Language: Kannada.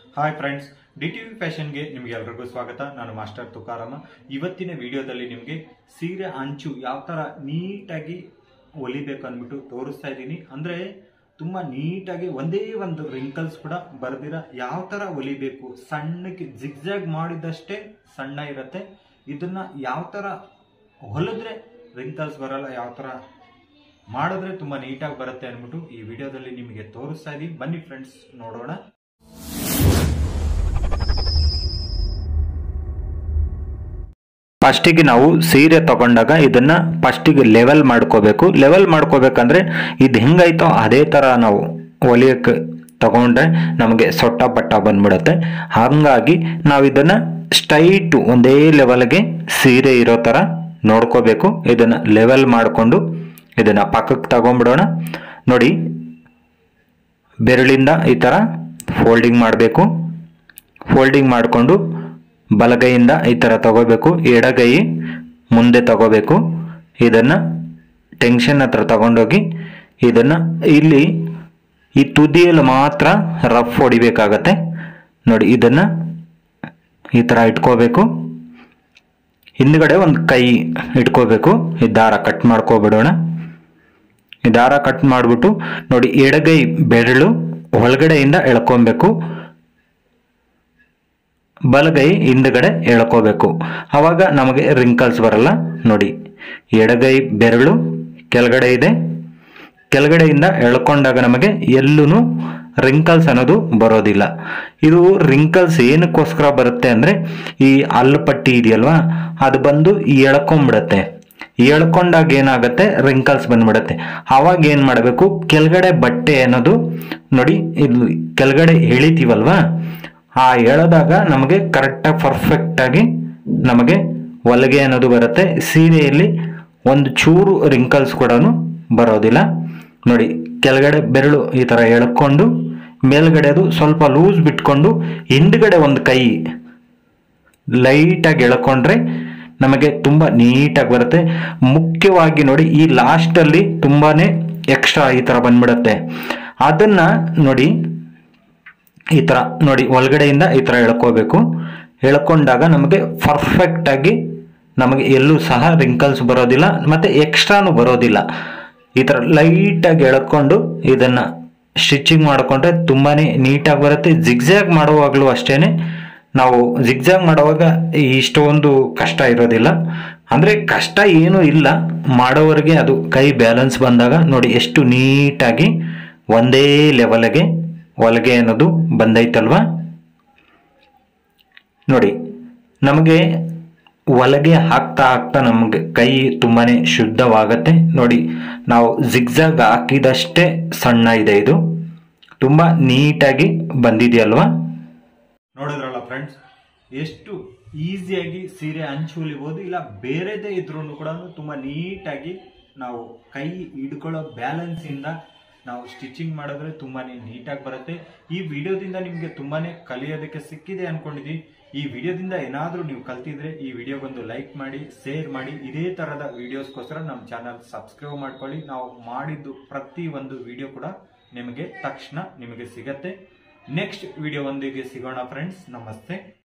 hi friends D T V ಫ್ಯಾಷನ್ಗೆ ನಿಮ್ಗೆ ಎಲ್ರಿಗೂ ಸ್ವಾಗತ ನಾನು ಮಾಸ್ಟರ್ ತುಕಾರಾಮ ಇವತ್ತಿನ ವಿಡಿಯೋದಲ್ಲಿ ನಿಮಗೆ ಸೀರೆ ಅಂಚು ಯಾವ ಥರ ನೀಟಾಗಿ ಹೊಲಿಬೇಕು ಅಂದ್ಬಿಟ್ಟು ತೋರಿಸ್ತಾ ಇದ್ದೀನಿ ಅಂದರೆ ತುಂಬ ನೀಟಾಗಿ ಒಂದೇ ಒಂದು ರಿಂಕಲ್ಸ್ ಕೂಡ ಬರ್ದಿರ ಯಾವ ಥರ ಹೊಲಿಬೇಕು ಸಣ್ಣಕ್ಕೆ ಜಿಗ್ಜಾಗ್ ಮಾಡಿದಷ್ಟೇ ಸಣ್ಣ ಇರುತ್ತೆ ಇದನ್ನ ಯಾವ ಥರ ಹೊಲಿದ್ರೆ ರಿಂಕಲ್ಸ್ ಬರಲ್ಲ ಯಾವ ಥರ ಮಾಡಿದ್ರೆ ತುಂಬ ನೀಟಾಗಿ ಬರುತ್ತೆ ಅಂದ್ಬಿಟ್ಟು ಈ ವಿಡಿಯೋದಲ್ಲಿ ನಿಮಗೆ ತೋರಿಸ್ತಾ ಇದ್ದೀನಿ ಬನ್ನಿ ಫ್ರೆಂಡ್ಸ್ ನೋಡೋಣ ಫಸ್ಟಿಗೆ ನಾವು ಸೀರೆ ತಗೊಂಡಾಗ ಇದನ್ನ ಫಸ್ಟಿಗೆ ಲೆವೆಲ್ ಮಾಡ್ಕೋಬೇಕು ಲೆವೆಲ್ ಮಾಡ್ಕೋಬೇಕಂದ್ರೆ ಇದು ಹೆಂಗೈತೋ ಅದೇ ಥರ ನಾವು ಹೊಲಿಯಕ್ಕೆ ತಗೊಂಡ್ರೆ ನಮಗೆ ಸೊಟ್ಟ ಪಟ್ಟ ಬಂದ್ಬಿಡುತ್ತೆ ಹಾಗಾಗಿ ನಾವು ಇದನ್ನ ಸ್ಟ್ರೈಟ್ ಒಂದೇ ಲೆವೆಲ್ಗೆ ಸೀರೆ ಇರೋ ಥರ ನೋಡ್ಕೋಬೇಕು ಇದನ್ನ ಲೆವೆಲ್ ಮಾಡಿಕೊಂಡು ಇದನ್ನ ಪಕ್ಕಕ್ಕೆ ತಗೊಂಡ್ಬಿಡೋಣ ನೋಡಿ ಬೆರಳಿಂದ ಈ ಥರ ಫೋಲ್ಡಿಂಗ್ ಮಾಡಬೇಕು ಫೋಲ್ಡಿಂಗ್ ಮಾಡಿಕೊಂಡು ಬಲಗೈಯಿಂದ ಈ ಥರ ತಗೋಬೇಕು ಎಡಗೈ ಮುಂದೆ ತಗೋಬೇಕು ಇದನ್ನು ಟೆನ್ಷನ್ ಹತ್ರ ತಗೊಂಡೋಗಿ ಇದನ್ನು ಇಲ್ಲಿ ಈ ತುದಿಯಲ್ಲಿ ಮಾತ್ರ ರಫ್ ಹೊಡಿಬೇಕಾಗತ್ತೆ ನೋಡಿ ಇದನ್ನು ಈ ಥರ ಇಟ್ಕೋಬೇಕು ಹಿಂದ್ಗಡೆ ಒಂದು ಕೈ ಇಟ್ಕೋಬೇಕು ಈ ದಾರ ಕಟ್ ಮಾಡ್ಕೊಬಿಡೋಣ ಈ ದಾರ ಕಟ್ ಮಾಡಿಬಿಟ್ಟು ನೋಡಿ ಎಡಗೈ ಬೆರಳು ಒಳಗಡೆಯಿಂದ ಎಳ್ಕೊಬೇಕು ಬಲಗೈ ಹಿಂದ್ಗಡೆ ಎಳ್ಕೋಬೇಕು ಅವಾಗ ನಮಗೆ ರಿಂಕಲ್ಸ್ ಬರಲ್ಲ ನೋಡಿ ಎಡಗೈ ಬೆರಳು ಕೆಳಗಡೆ ಇದೆ ಕೆಳಗಡೆಯಿಂದ ಎಳ್ಕೊಂಡಾಗ ನಮಗೆ ಎಲ್ಲೂ ರಿಂಕಲ್ಸ್ ಅನ್ನೋದು ಬರೋದಿಲ್ಲ ಇದು ರಿಂಕಲ್ಸ್ ಏನಕ್ಕೋಸ್ಕರ ಬರುತ್ತೆ ಅಂದರೆ ಈ ಪಟ್ಟಿ ಇದೆಯಲ್ವಾ ಅದು ಬಂದು ಎಳ್ಕೊಂಬಿಡತ್ತೆ ಎಳ್ಕೊಂಡಾಗ ಏನಾಗುತ್ತೆ ರಿಂಕಲ್ಸ್ ಬಂದ್ಬಿಡತ್ತೆ ಅವಾಗ ಏನು ಮಾಡಬೇಕು ಕೆಳಗಡೆ ಬಟ್ಟೆ ಅನ್ನೋದು ನೋಡಿ ಇದು ಕೆಳಗಡೆ ಎಳಿತೀವಲ್ವಾ ಆ ಎಳೆದಾಗ ನಮಗೆ ಕರೆಕ್ಟಾಗಿ ಪರ್ಫೆಕ್ಟಾಗಿ ನಮಗೆ ಹೊಲಿಗೆ ಅನ್ನೋದು ಬರುತ್ತೆ ಸೀರೆಯಲ್ಲಿ ಒಂದು ಚೂರು ರಿಂಕಲ್ಸ್ ಕೂಡ ಬರೋದಿಲ್ಲ ನೋಡಿ ಕೆಳಗಡೆ ಬೆರಳು ಈ ಥರ ಎಳ್ಕೊಂಡು ಮೇಲ್ಗಡೆ ಅದು ಸ್ವಲ್ಪ ಲೂಸ್ ಬಿಟ್ಕೊಂಡು ಹಿಂದ್ಗಡೆ ಒಂದು ಕೈ ಲೈಟಾಗಿ ಎಳ್ಕೊಂಡ್ರೆ ನಮಗೆ ತುಂಬ ನೀಟಾಗಿ ಬರುತ್ತೆ ಮುಖ್ಯವಾಗಿ ನೋಡಿ ಈ ಲಾಸ್ಟಲ್ಲಿ ತುಂಬಾ ಎಕ್ಸ್ಟ್ರಾ ಈ ಥರ ಬಂದ್ಬಿಡುತ್ತೆ ಅದನ್ನು ನೋಡಿ ಈ ಥರ ನೋಡಿ ಒಳಗಡೆಯಿಂದ ಈ ಥರ ಎಳ್ಕೋಬೇಕು ಎಳ್ಕೊಂಡಾಗ ನಮಗೆ ಪರ್ಫೆಕ್ಟಾಗಿ ನಮಗೆ ಎಲ್ಲೂ ಸಹ ರಿಂಕಲ್ಸ್ ಬರೋದಿಲ್ಲ ಮತ್ತು ಎಕ್ಸ್ಟ್ರಾನು ಬರೋದಿಲ್ಲ ಈ ಥರ ಲೈಟಾಗಿ ಎಳ್ಕೊಂಡು ಇದನ್ನು ಸ್ಟಿಚಿಂಗ್ ಮಾಡಿಕೊಂಡ್ರೆ ತುಂಬಾ ನೀಟಾಗಿ ಬರುತ್ತೆ ಜಿಗ್ಜಾಗ್ ಮಾಡುವಾಗಲೂ ಅಷ್ಟೇ ನಾವು ಜಿಗ್ಜಾಗ್ ಮಾಡುವಾಗ ಇಷ್ಟೊಂದು ಕಷ್ಟ ಇರೋದಿಲ್ಲ ಅಂದರೆ ಕಷ್ಟ ಏನೂ ಇಲ್ಲ ಮಾಡೋವರೆಗೆ ಅದು ಕೈ ಬ್ಯಾಲೆನ್ಸ್ ಬಂದಾಗ ನೋಡಿ ಎಷ್ಟು ನೀಟಾಗಿ ಒಂದೇ ಲೆವೆಲ್ಗೆ ಹೊಲಿಗೆ ಅನ್ನೋದು ಬಂದೈತಲ್ವಾ ನೋಡಿ ನಮಗೆ ಹೊಲಿಗೆ ಹಾಕ್ತಾ ಹಾಕ್ತಾ ನಮಗೆ ಕೈ ತುಂಬಾ ಶುದ್ಧವಾಗತ್ತೆ ನೋಡಿ ನಾವು ಜಿಗ್ಜಾಗ್ ಹಾಕಿದಷ್ಟೇ ಸಣ್ಣ ಇದೆ ಇದು ತುಂಬ ನೀಟಾಗಿ ಬಂದಿದೆಯಲ್ವಾ ನೋಡಿದ್ರಲ್ಲ ಫ್ರೆಂಡ್ಸ್ ಎಷ್ಟು ಈಸಿಯಾಗಿ ಸೀರೆ ಅಂಚು ಹೊಲಿಬೋದು ಇಲ್ಲ ಬೇರೆದೇ ಇದ್ರೂ ಕೂಡ ತುಂಬ ನೀಟಾಗಿ ನಾವು ಕೈ ಹಿಡ್ಕೊಳ್ಳೋ ಬ್ಯಾಲೆನ್ಸ್ ಇಂದ ನಾವು ಸ್ಟಿಚಿಂಗ್ ಮಾಡಿದ್ರೆ ತುಂಬಾನೇ ನೀಟಾಗಿ ಬರುತ್ತೆ ಈ ವಿಡಿಯೋದಿಂದ ನಿಮಗೆ ತುಂಬಾನೇ ಕಲಿಯೋದಕ್ಕೆ ಸಿಕ್ಕಿದೆ ಅನ್ಕೊಂಡಿದ್ದೀನಿ ಈ ವಿಡಿಯೋದಿಂದ ಏನಾದರೂ ನೀವು ಕಲ್ತಿದ್ರೆ ಈ ವಿಡಿಯೋಗೊಂದು ಲೈಕ್ ಮಾಡಿ ಶೇರ್ ಮಾಡಿ ಇದೇ ತರದ ವಿಡಿಯೋಸ್ಗೋಸ್ಕರ ನಮ್ಮ ಚಾನಲ್ ಸಬ್ಸ್ಕ್ರೈಬ್ ಮಾಡ್ಕೊಳ್ಳಿ ನಾವು ಮಾಡಿದ್ದು ಪ್ರತಿ ಒಂದು ವಿಡಿಯೋ ಕೂಡ ನಿಮಗೆ ತಕ್ಷಣ ನಿಮಗೆ ಸಿಗತ್ತೆ ನೆಕ್ಸ್ಟ್ ವಿಡಿಯೋ ಒಂದಿಗೆ ಸಿಗೋಣ ಫ್ರೆಂಡ್ಸ್ ನಮಸ್ತೆ